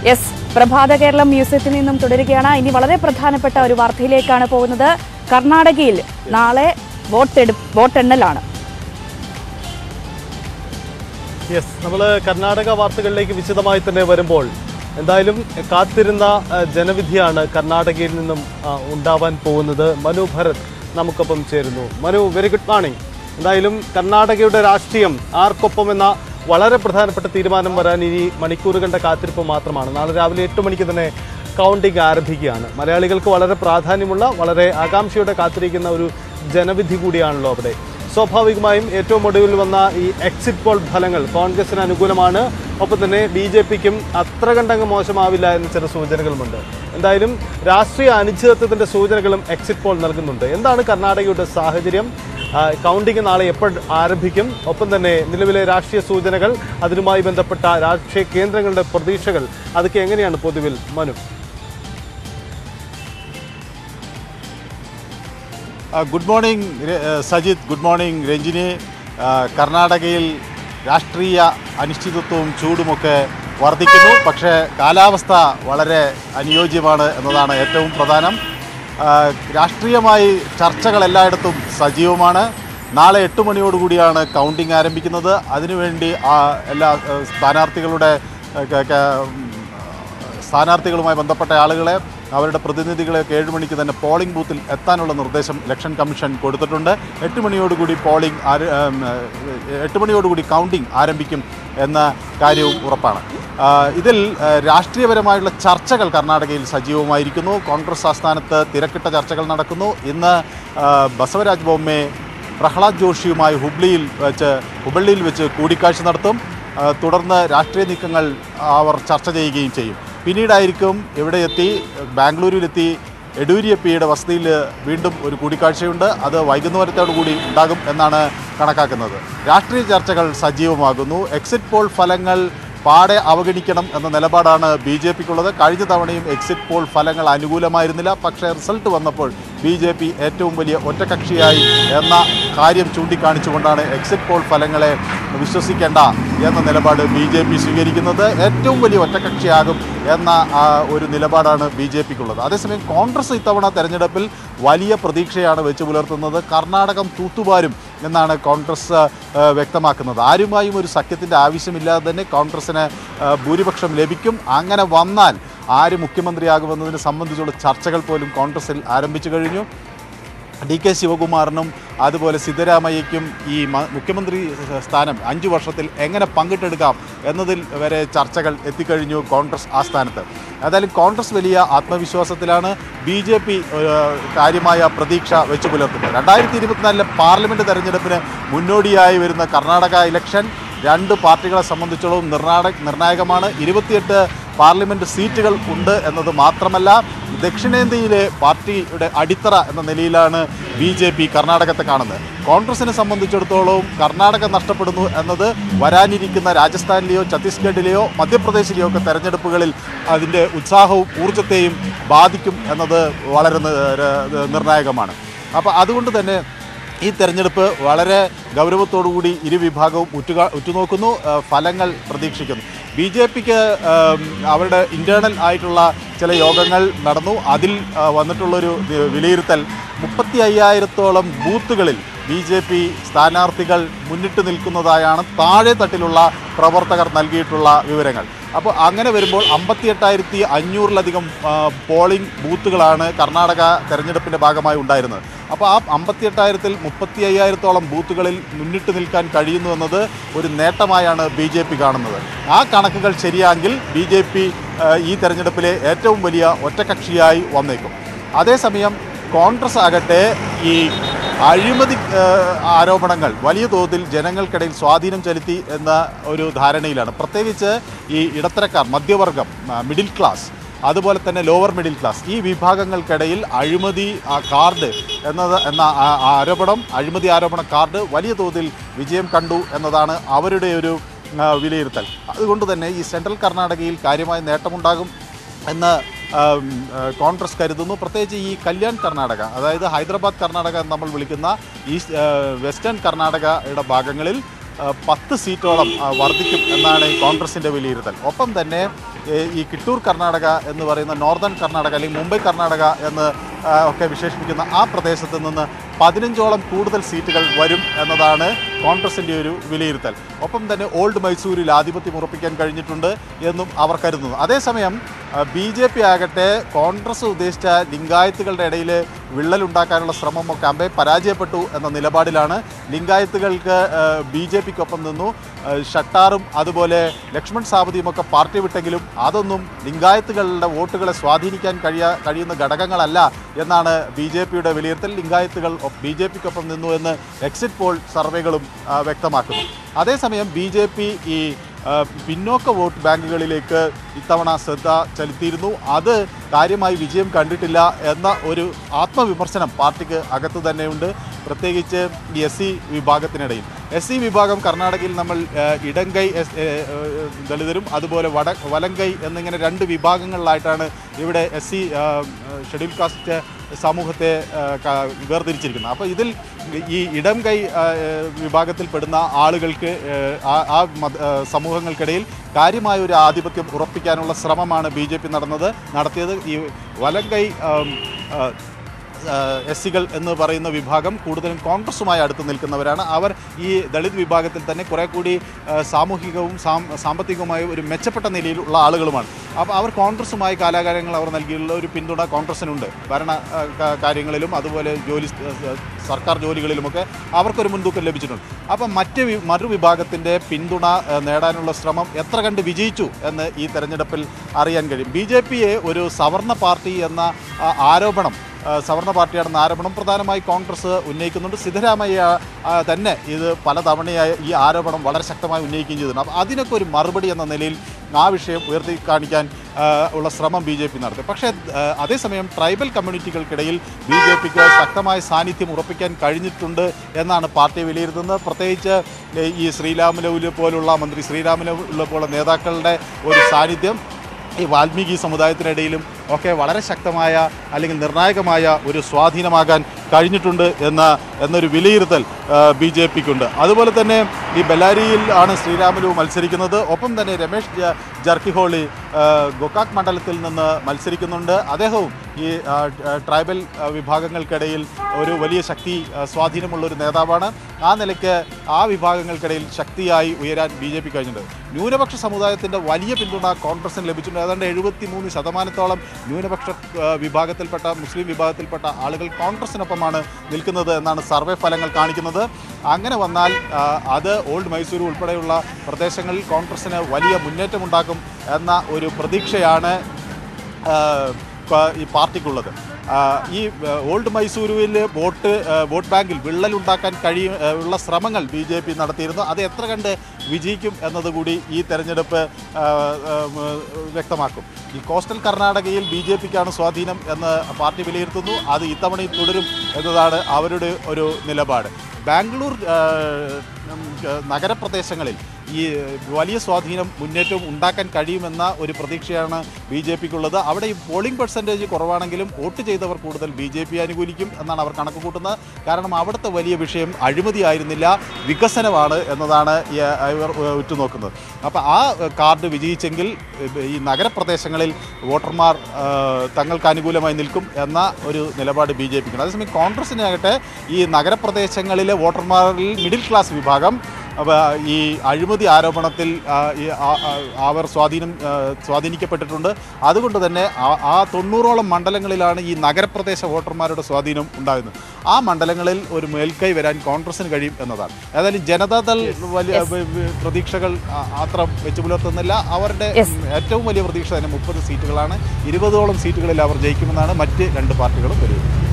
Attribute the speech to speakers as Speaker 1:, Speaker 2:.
Speaker 1: Yes പ്രഭാത കേരളം മ്യൂസിയത്തിൽ നിന്നും തുടരുകയാണ് ഇനി വളരെ പ്രധാനപ്പെട്ട ഒരു വാർത്തയിലേക്കാണ് പോകുന്നത് കർണാടകയിൽ നാളെ വോട്ടെടു വോട്ടെണ്ണലാണ്
Speaker 2: യെസ് നമ്മൾ കർണാടക വാർത്തകളിലേക്ക് വിശദമായി തന്നെ വരുമ്പോൾ എന്തായാലും കാത്തിരുന്ന ആ, ജനവിധിയാണ് കർണാടകയിൽ നിന്നും ആ, ഉണ്ടാവാൻ പോകുന്നത് മനു ഭരത് നമുക്കൊപ്പം ചേരുന്നു മനു വെരി ഗുഡ് മോർണിംഗ് എന്തായാലും കർണാടകയുടെ രാഷ്ട്രീയം ആർക്കൊപ്പം എന്ന വളരെ പ്രധാനപ്പെട്ട തീരുമാനം വരാൻ ഇനി മണിക്കൂറുകളുടെ കാത്തിരിപ്പ് മാത്രമാണ് നാളെ രാവിലെ എട്ട് മണിക്ക് തന്നെ കൗണ്ടിംഗ് ആരംഭിക്കുകയാണ് മലയാളികൾക്ക് വളരെ പ്രാധാന്യമുള്ള വളരെ ആകാംക്ഷയോടെ കാത്തിരിക്കുന്ന ഒരു ജനവിധി കൂടിയാണല്ലോ അവിടെ സ്വാഭാവികമായും ഏറ്റവും ഒടുവിൽ വന്ന ഈ എക്സിറ്റ് പോൾ ഫലങ്ങൾ കോൺഗ്രസിന് അനുകൂലമാണ് ഒപ്പം തന്നെ ബി ജെ പിക്കും അത്ര കണ്ടങ്ങ് മോശമാവില്ല എന്ന ചില സൂചനകളുമുണ്ട് എന്തായാലും രാഷ്ട്രീയ അനിശ്ചിതത്വത്തിന്റെ സൂചനകളും എക്സിറ്റ് പോൾ നൽകുന്നുണ്ട് എന്താണ് കർണാടകയുടെ സാഹചര്യം ആ, കൗണ്ടിംഗ് നാളെ എപ്പോൾ ആരംഭിക്കും ഒപ്പം തന്നെ നിലവിലെ രാഷ്ട്രീയ സൂചനകൾ അതിനുമായി ബന്ധപ്പെട്ട രാഷ്ട്രീയ കേന്ദ്രങ്ങളുടെ പ്രതീക്ഷകൾ അതൊക്കെ എങ്ങനെയാണ് പൊതുവിൽ മനു
Speaker 3: ആ, ഗുഡ് മോർണിംഗ് ര- ഏ, സജിത് ഗുഡ് മോർണിംഗ് രഞ്ജിനി ആ, കർണാടകയിൽ രാഷ്ട്രീയ അനിശ്ചിതത്വവും ചൂടുമൊക്കെ വർദ്ധിക്കുന്നു പക്ഷേ കാലാവസ്ഥ വളരെ അനുയോജ്യമാണ് എന്നതാണ് ഏറ്റവും പ്രധാനം ആ, രാഷ്ട്രീയമായി ചർച്ചകൾ എല്ലായിടത്തും സജീവമാണ് നാളെ എട്ട് മണിയോടുകൂടിയാണ് കൗണ്ടിംഗ് ആരംഭിക്കുന്നത് അതിനുവേണ്ടി ആ, എല്ലാ ഏ, സ്ഥാനാർത്ഥികളുടെ ഏ, ക- ക- സ്ഥാനാർത്ഥികളുമായി ബന്ധപ്പെട്ട ആളുകളെ അവരുടെ പ്രതിനിധികളെയൊക്കെ ഏഴ് മണിക്ക് തന്നെ പോളിംഗ് ബൂത്തിൽ എത്താനുള്ള നിർദ്ദേശം ഇലക്ഷൻ കമ്മീഷൻ കൊടുത്തിട്ടുണ്ട് എട്ട് മണിയോടുകൂടി പോളിംഗ് ആര- ഉം, ഏഹ്, എട്ട് മണിയോടുകൂടി കൗണ്ടിംഗ് ആരംഭിക്കും എന്ന കാര്യവും ഉറപ്പാണ് ആ, ഇതിൽ ഏഹ്, രാഷ്ട്രീയപരമായുള്ള ചർച്ചകൾ കർണാടകയിൽ സജീവമായിരിക്കുന്നു കോൺഗ്രസ് ആസ്ഥാനത്ത് തിരക്കിട്ട ചർച്ചകൾ നടക്കുന്നു ഇന്ന് ആ, ബസവരാജ് ബൊമ്മെ പ്രഹ്ലാദ് ജോഷിയുമായി ഹുബ്ലിയിൽ വെച്ച് ഹുബള്ളിയിൽ വെച്ച് കൂടിക്കാഴ്ച നടത്തും ആ, തുടർന്ന് രാഷ്ട്രീയ നീക്കങ്ങൾ അവർ ചർച്ച ചെയ്യുകയും ചെയ്യും പിന്നീടായിരിക്കും ഇവിടെ എത്തി ബാംഗ്ലൂരിലെത്തി യെഡൂരിയപ്പയുടെ വസതിയിൽ വീണ്ടും ഒരു കൂടിക്കാഴ്ചയുണ്ട് അത് വൈകുന്നേരത്തോടു കൂടി ഉണ്ടാകും എന്നാണ് കണക്കാക്കുന്നത് രാഷ്ട്രീയ ചർച്ചകൾ സജീവമാകുന്നു എക്സിറ്റ് പോൾ ഫലങ്ങൾ പാടെ അവഗണിക്കണം എന്ന നിലപാടാണ് ബി ജെ പിക്കുള്ളത് കഴിഞ്ഞ തവണയും എക്സിറ്റ് പോൾ ഫലങ്ങൾ അനുകൂലമായിരുന്നില്ല പക്ഷേ റിസൾട്ട് വന്നപ്പോൾ ബി ജെ പി ഏറ്റവും വലിയ ഒറ്റകക്ഷിയായി എന്ന കാര്യം ചൂണ്ടിക്കാണിച്ചുകൊണ്ടാണ് എക്സിറ്റ് പോൾ ഫലങ്ങളെ വിശ്വസിക്കേണ്ട എന്ന നിലപാട് ബി ജെ പി സ്വീകരിക്കുന്നത് ഏറ്റവും വലിയ ഒറ്റകക്ഷിയാകും എന്ന ആ, ഒരു നിലപാടാണ് ബി ജെ പിക്കുള്ളത് അതേസമയം കോൺഗ്രസ് ഇത്തവണ തെരഞ്ഞെടുപ്പിൽ വലിയ പ്രതീക്ഷയാണ് വെച്ച് പുലർത്തുന്നത് കർണാടകം തൂത്തുവാരും എന്നാണ് കോൺഗ്രസ് ആ, വ്യക്തമാക്കുന്നത് ആരുമായും ഒരു സഖ്യത്തിൻ്റെ ആവശ്യമില്ലാതെ തന്നെ കോൺഗ്രസിന് ആ, ഭൂരിപക്ഷം ലഭിക്കും അങ്ങനെ വന്നാൽ ആര് മുഖ്യമന്ത്രിയാകുമെന്നതിനെ സംബന്ധിച്ചുള്ള ചർച്ചകൾ പോലും കോൺഗ്രസിൽ ആരംഭിച്ചു കഴിഞ്ഞു ഡി കെ ശിവകുമാറിനും അതുപോലെ സിദ്ധരാമയ്യയ്ക്കും ഈ മ- മുഖ്യമന്ത്രി സ്ഥാനം അഞ്ചു വർഷത്തിൽ എങ്ങനെ പങ്കിട്ടെടുക്കാം എന്നതിൽ വരെ ചർച്ചകൾ എത്തിക്കഴിഞ്ഞു കോൺഗ്രസ് ആസ്ഥാനത്ത് ഏതായാലും കോൺഗ്രസ് വലിയ ആത്മവിശ്വാസത്തിലാണ് ബി ജെ പി കാര്യമായ പ്രതീക്ഷ വെച്ച് പുലർത്തുന്നത് രണ്ടായിരത്തി ഇരുപത്തിനാലിലെ പാർലമെൻറ്റ് തെരഞ്ഞെടുപ്പിന് മുന്നോടിയായി വരുന്ന കർണാടക ഇലക്ഷൻ രണ്ട് പാർട്ടികളെ സംബന്ധിച്ചോളം നിർണാടക നിർണായകമാണ് ഇരുപത്തിയെട്ട് പാർലമെൻറ്റ് സീറ്റുകൾ ഉണ്ട് എന്നത് മാത്രമല്ല ദക്ഷിണേന്ത്യയിലെ പാർട്ടിയുടെ അടിത്തറ എന്ന നിലയിലാണ് ബി ജെ പി കർണാടകത്തെ കാണുന്നത് കോൺഗ്രസിനെ സംബന്ധിച്ചിടത്തോളം കർണാടക നഷ്ടപ്പെടുന്നു എന്നത് വരാനിരിക്കുന്ന രാജസ്ഥാനിലെയോ ഛത്തീസ്ഗഡിലെയോ മധ്യപ്രദേശിലെയോ ഒക്കെ തെരഞ്ഞെടുപ്പുകളിൽ അതിൻ്റെ ഉത്സാഹവും ഊർജത്തെയും ബാധിക്കും എന്നത് വളരെ നി- ര- നിർണായകമാണ് അപ്പോൾ അതുകൊണ്ട് തന്നെ ഈ തെരഞ്ഞെടുപ്പ് വളരെ ഗൗരവത്തോടുകൂടി ഇരു വിഭാഗവും ഉറ്റുക ഉറ്റുനോക്കുന്നു ആ, ഫലങ്ങൾ പ്രതീക്ഷിക്കുന്നു ബി ജെ പിക്ക് അവരുടെ ഇൻറ്റേർണൽ ആയിട്ടുള്ള ചില യോഗങ്ങൾ നടന്നു അതിൽ ആ, വന്നിട്ടുള്ളൊരു വി- വിലയിരുത്തൽ മുപ്പത്തി അയ്യായിരത്തോളം ബൂത്തുകളിൽ ബി ജെ പി സ്ഥാനാർത്ഥികൾ മുന്നിട്ട് നിൽക്കുന്നതായാണ് താഴെ തട്ടിലുള്ള പ്രവർത്തകർ നൽകിയിട്ടുള്ള വിവരങ്ങൾ അപ്പോൾ അങ്ങനെ വരുമ്പോൾ അമ്പത്തി എട്ടായിരത്തി അഞ്ഞൂറിലധികം ആ, പോളിംഗ് ബൂത്തുകളാണ് കർണാടക തെരഞ്ഞെടുപ്പിൻ്റെ ഭാഗമായി ഉണ്ടായിരുന്നത് അപ്പോൾ ആ അമ്പത്തി എട്ടായിരത്തിൽ മുപ്പത്തി അയ്യായിരത്തോളം ബൂത്തുകളിൽ മുന്നിട്ട് നിൽക്കാൻ കഴിയുന്നു എന്നത് ഒരു നേട്ടമായാണ് ബി ജെ പി കാണുന്നത് ആ കണക്കുകൾ ശരിയാണെങ്കിൽ ബി ജെ പി ഈ തെരഞ്ഞെടുപ്പിലെ ഏറ്റവും വലിയ ഒറ്റകക്ഷിയായി വന്നേക്കും അതേസമയം കോൺഗ്രസ് ആകട്ടെ ഈ അഴിമതി ഏഹ്, ആരോപണങ്ങൾ വലിയ തോതിൽ ജനങ്ങൾക്കിടയിൽ സ്വാധീനം ചെലുത്തി എന്ന ഒരു ധാരണയിലാണ് പ്രത്യേകിച്ച് ഈ ഇടത്തരക്കാർ മധ്യവർഗം ആ, മിഡിൽ ക്ലാസ് അതുപോലെ തന്നെ ലോവർ മിഡിൽ ക്ലാസ് ഈ വിഭാഗങ്ങൾക്കിടയിൽ അഴിമതി ആ, കാർഡ് എന്നത് എന്ന ആ- ആ ആരോപണം അഴിമതി ആരോപണ കാർഡ് വലിയ തോതിൽ വിജയം കണ്ടു എന്നതാണ് അവരുടെ ഒരു ആ, വിലയിരുത്തൽ അതുകൊണ്ട് തന്നെ ഈ സെൻട്രൽ കർണാടകയിൽ കാര്യമായ നേട്ടമുണ്ടാകും എന്ന് ആം, ആ, കോൺഗ്രസ് കരുതുന്നു പ്രത്യേകിച്ച് ഈ കല്യാൺ കർണാടക അതായത് ഹൈദരാബാദ് കർണാടക എന്ന് നമ്മൾ വിളിക്കുന്ന ഈസ്റ്റ് ആ, വെസ്റ്റേൺ കർണാടകയുടെ ഭാഗങ്ങളിൽ ആ, പത്ത് സീറ്റോളം ആ, വർദ്ധിക്കും എന്നാണ് ഈ കോൺഗ്രസിൻ്റെ വിലയിരുത്തൽ ഒപ്പം തന്നെ ഏ, ഈ കിട്ടൂർ കർണാടക എന്ന് പറയുന്ന നോർത്തേൺ കർണാടക അല്ലെങ്കിൽ മുംബൈ കർണാടക എന്ന് ആ, ഒക്കെ വിശേഷിപ്പിക്കുന്ന ആ പ്രദേശത്ത് നിന്ന് പതിനഞ്ചോളം കൂടുതൽ സീറ്റുകൾ വരും എന്നതാണ് കോൺഗ്രസിൻ്റെ ഒരു വിലയിരുത്തൽ ഒപ്പം തന്നെ ഓൾഡ് മൈസൂരിൽ ആധിപത്യം ഉറപ്പിക്കാൻ കഴിഞ്ഞിട്ടുണ്ട് എന്നും അവർ കരുതുന്നു അതേസമയം ബി ജെ പി ആകട്ടെ കോൺഗ്രസ് ഉദ്ദേശിച്ച ലിംഗായത്തുകളുടെ ഇടയിൽ വിള്ളലുണ്ടാക്കാനുള്ള ശ്രമമൊക്കെ അമ്പെ പരാജയപ്പെട്ടു എന്ന നിലപാടിലാണ് ലിംഗായത്തുകൾക്ക് ബി ജെ പിക്കൊപ്പം നിന്നു ആ, ഷട്ടാറും അതുപോലെ ലക്ഷ്മൺ സാബുദിയും ഒക്കെ പാർട്ടി വിട്ടെങ്കിലും അതൊന്നും ലിംഗായത്തുകളുടെ വോട്ടുകളെ സ്വാധീനിക്കാൻ കഴിയാ കഴിയുന്ന ഘടകങ്ങളല്ല എന്നാണ് ബി ജെ പിയുടെ വിലയിരുത്തൽ ലിംഗായത്തുകൾ ബി ജെ പിക്കൊപ്പം നിന്നു എന്ന് എക്സിറ്റ് പോൾ സർവേകളും ആ, വ്യക്തമാക്കുന്നു അതേസമയം ബി ജെ പി ഈ ആ, പിന്നോക്ക വോട്ട് ബാങ്കുകളിലേക്ക് ഇത്തവണ ശ്രദ്ധ ചെലുത്തിയിരുന്നു അത് കാര്യമായി വിജയം കണ്ടിട്ടില്ല എന്ന ഒരു ആത്മവിമർശനം പാർട്ടിക്ക് അകത്ത് തന്നെയുണ്ട് പ്രത്യേകിച്ച് ഈ എസ് സി വിഭാഗത്തിനിടയിൽ എസ് സി വിഭാഗം കർണാടകയിൽ നമ്മൾ ആ, ഇടങ്കൈ എസ് ഏ, ഏ, ദളിതരും അതുപോലെ വട വലങ്കൈ എന്നിങ്ങനെ രണ്ട് വിഭാഗങ്ങളിലായിട്ടാണ് ഇവിടെ എസ് സി ഷെഡ്യൂൾ കാസ്റ്റ് സമൂഹത്തെ ആ, ക- വേർതിരിച്ചിരിക്കുന്നത് അപ്പോൾ ഇതിൽ ഈ ഇടം കൈ ആ, ഏ, വിഭാഗത്തിൽപ്പെടുന്ന ആളുകൾക്ക് ഏ, ആ- ആ മത- ആ, സമൂഹങ്ങൾക്കിടയിൽ കാര്യമായ ഒരു ആധിപത്യം ഉറപ്പിക്കാനുള്ള ശ്രമമാണ് ബി ജെ പി നടന്നത് നടത്തിയത് ഈ വലം കൈ ആം, ആ, എസ് സികൾ എന്ന് പറയുന്ന വിഭാഗം കൂടുതലും കോൺഗ്രസുമായി അടുത്ത് നിൽക്കുന്നവരാണ് അവർ ഈ ദളിത് വിഭാഗത്തിൽ തന്നെ കുറെ കൂടി ആ, സാമൂഹികവും സാം- സാമ്പത്തികവുമായ ഒരു മെച്ചപ്പെട്ട നിലയിലുള്ള ആളുകളുമാണ് അപ്പോൾ അവർ കോൺഗ്രസുമായി കാലാകാലങ്ങൾ അവർ നൽകിയുള്ള ഒരു പിന്തുണ കോൺഗ്രസിനുണ്ട് ഭരണ ആ, ക- കാര്യങ്ങളിലും അതുപോലെ ജോലി ആ, സർക്കാർ ജോലികളിലുമൊക്കെ അവർക്കൊരു മുൻതൂക്കം ലഭിച്ചിട്ടുണ്ട് അപ്പം മറ്റ് വി- മറുവിഭാഗത്തിൻ്റെ പിന്തുണ ആ, നേടാനുള്ള ശ്രമം എത്ര കണ്ട് വിജയിച്ചു എന്ന് ഈ തെരഞ്ഞെടുപ്പിൽ അറിയാൻ കഴിയും ബി ജെ പിയെ ഒരു സവർണ പാർട്ടി എന്ന ആ, ആരോപണം ആ, സവർണ പാർട്ടിയാണെന്ന ആരോപണം പ്രധാനമായി കോൺഗ്രസ് ഉന്നയിക്കുന്നുണ്ട് സിദ്ധരാമയ്യ ആ, തന്നെ ഇത് പലതവണയായി ഈ ആരോപണം വളരെ ശക്തമായി ഉന്നയിക്കുകയും ചെയ്തിട്ടുണ്ട് അപ്പോൾ അതിനൊക്കെ ഒരു മറുപടി എന്ന നിലയിൽ ആ വിഷയം ഉയർത്തി കാണിക്കാൻ ആ, ഉള്ള ശ്രമം ബി ജെ പി നടത്തി പക്ഷേ ആ, അതേസമയം ട്രൈബൽ കമ്മ്യൂണിറ്റികൾക്കിടയിൽ ബി ജെ പിക്ക് ശക്തമായ സാന്നിധ്യം ഉറപ്പിക്കാൻ കഴിഞ്ഞിട്ടുണ്ട് എന്നാണ് പാർട്ടി വിലയിരുത്തുന്നത് പ്രത്യേകിച്ച് ഏ, ഈ ശ്രീരാമലൗല് പോലുള്ള മന്ത്രി ശ്രീരാമലൗല് പോലുള്ള നേതാക്കളുടെ ഒരു സാന്നിധ്യം ഈ വാൽമീകി സമുദായത്തിനിടയിലും ഒക്കെ വളരെ ശക്തമായ അല്ലെങ്കിൽ നിർണായകമായ ഒരു സ്വാധീനമാകാൻ കഴിഞ്ഞിട്ടുണ്ട് എന്ന എന്നൊരു വിലയിരുത്തൽ ബി ജെ പിക്കുണ്ട് അതുപോലെ തന്നെ ഈ ബെല്ലാരിയിൽ ആണ് ശ്രീരാമുലു മത്സരിക്കുന്നത് ഒപ്പം തന്നെ രമേഷ് ജ- ജർക്കിഹോളി ആ, ഗോകാക് മണ്ഡലത്തിൽ നിന്ന് മത്സരിക്കുന്നുണ്ട് അദ്ദേഹവും ഈ ആ, ആ, ട്രൈബൽ ആ, വിഭാഗങ്ങൾക്കിടയിൽ ഒരു വലിയ ശക്തി ആ, സ്വാധീനമുള്ള ഒരു നേതാവാണ് ആ നിലയ്ക്ക് ആ വിഭാഗങ്ങൾക്കിടയിൽ ശക്തിയായി ഉയരാൻ ബി ജെ പി കഴിഞ്ഞിട്ടുണ്ട് ന്യൂനപക്ഷ സമുദായത്തിൻ്റെ വലിയ പിന്തുണ കോൺഗ്രസിന് ലഭിച്ചിട്ടുണ്ട് ഏതാണ്ട് എഴുപത്തി മൂന്ന് ശതമാനത്തോളം ന്യൂനപക്ഷ ആ, വിഭാഗത്തിൽപ്പെട്ട മുസ്ലിം വിഭാഗത്തിൽപ്പെട്ട ആളുകൾ കോൺഗ്രസിനൊപ്പമാണ് നിൽക്കുന്നത് എന്നാണ് സർവേ ഫലങ്ങൾ കാണിക്കുന്നത് അങ്ങനെ വന്നാൽ ആ, അത് ഓൾഡ് മൈസൂർ ഉൾപ്പെടെയുള്ള പ്രദേശങ്ങളിൽ കോൺഗ്രസിന് വലിയ മുന്നേറ്റമുണ്ടാക്കും എന്ന ഒരു പ്രതീക്ഷയാണ് ആ, പ- ഈ പാർട്ടിക്കുള്ളത് ആ, ഈ ആ, ഓൾഡ് മൈസൂരുവിൽ വോട്ട് ആ, വോട്ട് ബാങ്കിൽ വിള്ളലുണ്ടാക്കാൻ കഴിയും ആ, ഉള്ള ശ്രമങ്ങൾ ബി ജെ പി നടത്തിയിരുന്നു അത് എത്ര കണ്ട് വിജയിക്കും എന്നതുകൂടി ഈ തെരഞ്ഞെടുപ്പ് ആ, ആ, ഉം, വ്യക്തമാക്കും ഈ കോസ്റ്റൽ കർണാടകയിൽ ബി ജെ പിക്കാണ് സ്വാധീനം എന്ന് പാർട്ടി വിലയിരുത്തുന്നു അത് ഇത്തവണയും തുടരും എന്നതാണ് അവരുടെ ഒരു നിലപാട് ബാംഗ്ലൂർ ആ, ഉം, നഗരപ്രദേശങ്ങളിൽ ഈ വലിയ സ്വാധീനം മുന്നേറ്റവും ഉണ്ടാക്കാൻ കഴിയുമെന്ന ഒരു പ്രതീക്ഷയാണ് ബി ജെ പിക്കുള്ളത് അവിടെ ഈ പോളിംഗ് പെർസെൻറ്റേജ് കുറവാണെങ്കിലും വോട്ട് ചെയ്തവർ കൂടുതൽ ബി ജെ പി അനുകൂലിക്കും എന്നാണ് അവർ കണക്ക് കൂട്ടുന്നത് കാരണം അവിടുത്തെ വലിയ വിഷയം അഴിമതി ആയിരുന്നില്ല വികസനമാണ് എന്നതാണ് ഈ, ഇവർ ഉറ്റുനോക്കുന്നത് അപ്പോൾ ആ കാർഡ് വിജയിച്ചെങ്കിൽ ഈ നഗരപ്രദേശങ്ങളിൽ വോട്ടർമാർ ആ, തങ്ങൾക്ക് അനുകൂലമായി നിൽക്കും എന്ന ഒരു നിലപാട് ബി ജെ പിക്കുണ്ട് അതേസമയം കോൺഗ്രസിനാകട്ടെ ഈ നഗരപ്രദേശങ്ങളിലെ വോട്ടർമാരിൽ മിഡിൽ ക്ലാസ് വിഭാഗം അപ്പോൾ ഈ അഴിമതി ആരോപണത്തിൽ ആ, ഈ ആ- ആ- അവർ സ്വാധീനം ആ, സ്വാധീനിക്കപ്പെട്ടിട്ടുണ്ട് അതുകൊണ്ട് തന്നെ ആ- ആ തൊണ്ണൂറോളം മണ്ഡലങ്ങളിലാണ് ഈ നഗരപ്രദേശ വോട്ടർമാരുടെ സ്വാധീനം ഉണ്ടാകുന്നത് ആ മണ്ഡലങ്ങളിൽ ഒരു മേൽക്കൈ വരാൻ കോൺഗ്രസിന് കഴിയും എന്നതാണ് ഏതായാലും ജനതാദൾ വലിയ വ- വ- പ്രതീക്ഷകൾ ആ- അത്ര വെച്ചു പുലർത്തുന്നില്ല അവരുടെ
Speaker 1: Yes.
Speaker 3: ഏറ്റവും വലിയ പ്രതീക്ഷ തന്നെ മുപ്പത് സീറ്റുകളാണ് ഇരുപതോളം സീറ്റുകളിൽ അവർ ജയിക്കുമെന്നാണ് മറ്റ് രണ്ട് പാർട്ടികളും വരുന്നത്